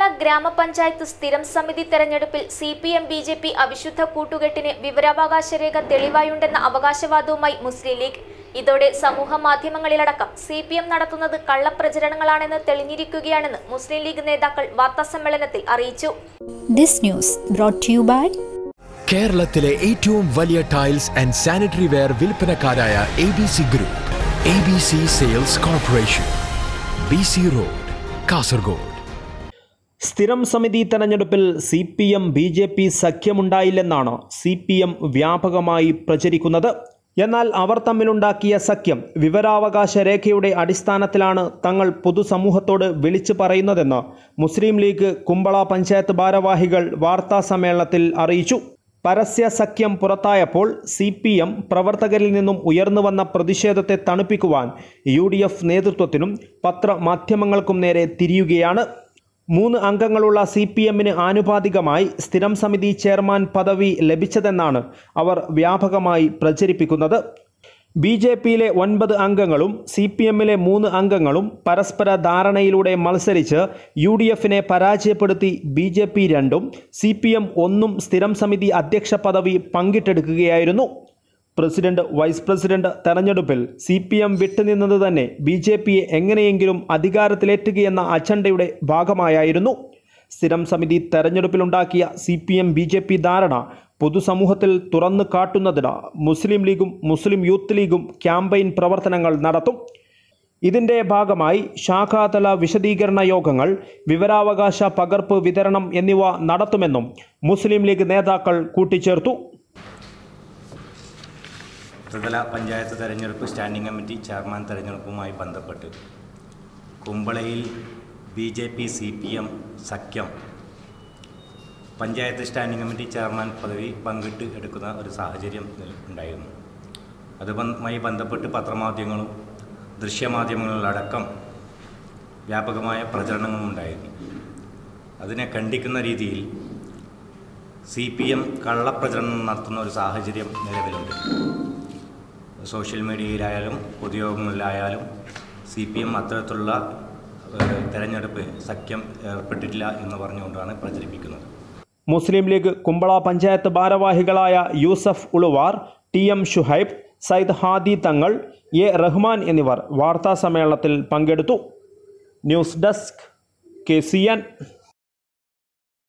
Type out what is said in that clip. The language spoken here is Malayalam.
ഗ്രാമപഞ്ചായത്ത് സ്ഥിരം സമിതി തെരഞ്ഞെടുപ്പിൽ C P M B J P അവിശുദ്ധ കൂട്ടുകെട്ടിന് വിവരാവകാശ രേഖ തെളിവായുണ്ടെന്ന അവകാശവാദവുമായി മുസ്ലിം ലീഗ് ഇതോടെ സമൂഹ മാധ്യമങ്ങളിലടക്കം സി പി എം നടത്തുന്നത് കള്ളപ്രചരണങ്ങളാണെന്ന് തെളിഞ്ഞിരിക്കുകയാണെന്ന് മുസ്ലിം ലീഗ് നേതാക്കൾ വാർത്താസമ്മേളനത്തിൽ അറിയിച്ചു This news brought to you by കേരളത്തിലെ ഏറ്റവും വലിയ ടൈൽസ് ആൻഡ് സാനിറ്ററി വെയർ വിൽപ്പനക്കാരായ A B C group A B C sales corporation B C road Kasaragod സ്ഥിരം സമിതി തെരഞ്ഞെടുപ്പിൽ C P M B J P സഖ്യമുണ്ടായില്ലെന്നാണ് സി പി എം വ്യാപകമായി പ്രചരിക്കുന്നത് എന്നാൽ അവർ തമ്മിലുണ്ടാക്കിയ സഖ്യം വിവരാവകാശ രേഖയുടെ അടിസ്ഥാനത്തിലാണ് തങ്ങൾ പൊതുസമൂഹത്തോട് വിളിച്ചു പറയുന്നതെന്ന് മുസ്ലിം ലീഗ് കുമ്പള പഞ്ചായത്ത് ഭാരവാഹികൾ വാർത്താ സമ്മേളനത്തിൽ അറിയിച്ചു പരസ്യ സഖ്യം പുറത്തായപ്പോൾ സി പി എം പ്രവർത്തകരിൽ നിന്നും ഉയർന്നു വന്ന പ്രതിഷേധത്തെ തണുപ്പിക്കുവാൻ യു ഡി എഫ് നേതൃത്വത്തിനും പത്രമാധ്യമങ്ങൾക്കും നേരെ തിരിയുകയാണ് മൂന്ന് അംഗങ്ങളുള്ള സി പി എമ്മിന് ആനുപാതികമായി സ്ഥിരം സമിതി ചെയർമാൻ പദവി ലഭിച്ചതെന്നാണ് അവർ വ്യാപകമായി പ്രചരിപ്പിക്കുന്നത് ബി ജെ പിയിലെ ഒൻപത് അംഗങ്ങളും സി പി എമ്മിലെ മൂന്ന് അംഗങ്ങളും പരസ്പര ധാരണയിലൂടെ മത്സരിച്ച് യു ഡി എഫിനെ പരാജയപ്പെടുത്തി ബി ജെ പി രണ്ടും സി പി എം ഒന്നും സ്ഥിരം സമിതി അധ്യക്ഷ പദവി പങ്കിട്ടെടുക്കുകയായിരുന്നു പ്രസിഡന്റ് വൈസ് പ്രസിഡന്റ് തെരഞ്ഞെടുപ്പിൽ സി പി എം വിട്ടുനിന്നത് തന്നെ ബി ജെ പിയെ എങ്ങനെയെങ്കിലും അധികാരത്തിലേറ്റുകയെന്ന അജണ്ടയുടെ ഭാഗമായായിരുന്നു സ്ഥിരം സമിതി തെരഞ്ഞെടുപ്പിലുണ്ടാക്കിയ C P M B J P ധാരണ പൊതുസമൂഹത്തിൽ തുറന്നു കാട്ടുന്നതിന് മുസ്ലിം ലീഗും മുസ്ലിം യൂത്ത് ലീഗും ക്യാമ്പയിൻ പ്രവർത്തനങ്ങൾ നടത്തും ഇതിൻ്റെ ഭാഗമായി ശാഖാതല വിശദീകരണ യോഗങ്ങൾ വിവരാവകാശ പകർപ്പ് വിതരണം എന്നിവ നടത്തുമെന്നും മുസ്ലിം ലീഗ് നേതാക്കൾ കൂട്ടിച്ചേർത്തു ത്രിതല പഞ്ചായത്ത് തെരഞ്ഞെടുപ്പ് സ്റ്റാൻഡിംഗ് കമ്മിറ്റി ചെയർമാൻ തെരഞ്ഞെടുപ്പുമായി ബന്ധപ്പെട്ട് കുമ്പളയിൽ B J P C P M സഖ്യം പഞ്ചായത്ത് സ്റ്റാൻഡിംഗ് കമ്മിറ്റി ചെയർമാൻ പദവി പങ്കിട്ട് എടുക്കുന്ന ഒരു സാഹചര്യം ഉണ്ടായിരുന്നു അതുമായി ബന്ധപ്പെട്ട് പത്രമാധ്യമങ്ങളും ദൃശ്യമാധ്യമങ്ങളിലടക്കം വ്യാപകമായ പ്രചരണങ്ങളും ഉണ്ടായിരുന്നു അതിനെ ಖಂಡಿക്കുന്ന രീതിയിൽ സി പി എം കള്ളപ്രചരണം നടത്തുന്ന ഒരു സാഹചര്യം നിലവിലുണ്ട് സോഷ്യൽ മീഡിയയിലായാലും പൊതുയോഗങ്ങളിലായാലും സി പി എം അത്തരത്തിലുള്ള ഏഹ്, തെരഞ്ഞെടുപ്പ് സഖ്യം ഏർപ്പെട്ടിട്ടില്ല എന്ന് പറഞ്ഞുകൊണ്ടാണ് പ്രചരിപ്പിക്കുന്നത് മുസ്ലിം ലീഗ് കുമ്പള പഞ്ചായത്ത് ഭാരവാഹികളായ Yusuf Uluvar T M Shuhaib Sayyid Hadi Thangal A Rahman എന്നിവർ വാർത്താ സമ്മേളനത്തിൽ പങ്കെടുത്തു news desk K C N